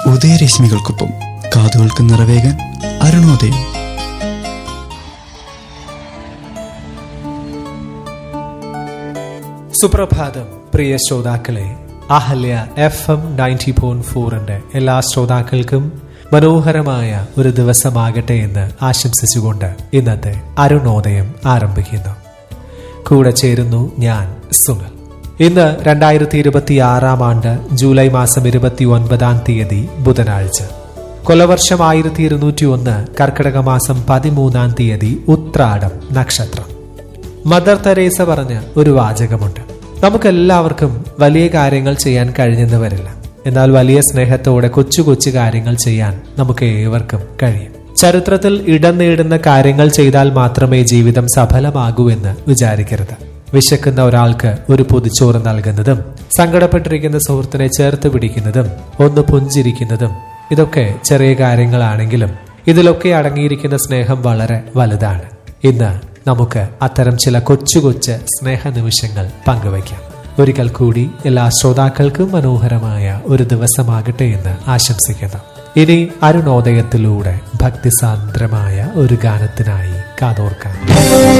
ഉദയരശ്മികൾക്കൊപ്പം കാതുകൾക്ക് നിറവേകാൻ അരുണോദയം സുപ്രഭാതം പ്രിയ ശ്രോതാക്കളെ Ahalya F M ninety point ഫോറിന്റെ എല്ലാ ശ്രോതാക്കൾക്കും മനോഹരമായ ഒരു ദിവസമാകട്ടെ എന്ന് ആശംസിച്ചുകൊണ്ട് ഇന്നത്തെ അരുണോദയം ആരംഭിക്കുന്നു കൂടെ ചേരുന്നു ഞാൻ സുനൽ ഇന്ന് രണ്ടായിരത്തി ഇരുപത്തി ആറാം ആണ്ട് ജൂലൈ മാസം ഇരുപത്തി ഒൻപതാം തീയതി ബുധനാഴ്ച കൊലവർഷം ആയിരത്തി ഇരുന്നൂറ്റി ഒന്ന് കർക്കിടക മാസം പതിമൂന്നാം തീയതി ഉത്രാടം നക്ഷത്രം മദർ തെരേസ പറഞ്ഞ ഒരു വാചകമുണ്ട് നമുക്കെല്ലാവർക്കും വലിയ കാര്യങ്ങൾ ചെയ്യാൻ കഴിഞ്ഞെന്ന് വരില്ല എന്നാൽ വലിയ സ്നേഹത്തോടെ കൊച്ചു കൊച്ചു കാര്യങ്ങൾ ചെയ്യാൻ നമുക്ക് ഏവർക്കും കഴിയും ചരിത്രത്തിൽ ഇടം നേടുന്ന കാര്യങ്ങൾ ചെയ്താൽ മാത്രമേ ജീവിതം സഫലമാകൂ എന്ന് വിചാരിക്കരുത് വിശക്കുന്ന ഒരാൾക്ക് ഒരു പൊതിച്ചോറ് നൽകുന്നതും സങ്കടപ്പെട്ടിരിക്കുന്ന സുഹൃത്തിനെ ചേർത്ത് പിടിക്കുന്നതും ഒന്ന് പുഞ്ചിരിക്കുന്നതും ഇതൊക്കെ ചെറിയ കാര്യങ്ങളാണെങ്കിലും ഇതിലൊക്കെ അടങ്ങിയിരിക്കുന്ന സ്നേഹം വളരെ വലുതാണ് ഇന്ന് നമുക്ക് അത്തരം ചില കൊച്ചു കൊച്ചു സ്നേഹ നിമിഷങ്ങൾ പങ്കുവയ്ക്കാം ഒരിക്കൽ കൂടി എല്ലാ ശ്രോതാക്കൾക്കും മനോഹരമായ ഒരു ദിവസമാകട്ടെ എന്ന് ആശംസിക്കുന്നു ഇനി അരുണോദയത്തിലൂടെ ഭക്തിസാന്ദ്രമായ ഒരു ഗാനത്തിനായി കാതോർക്കാം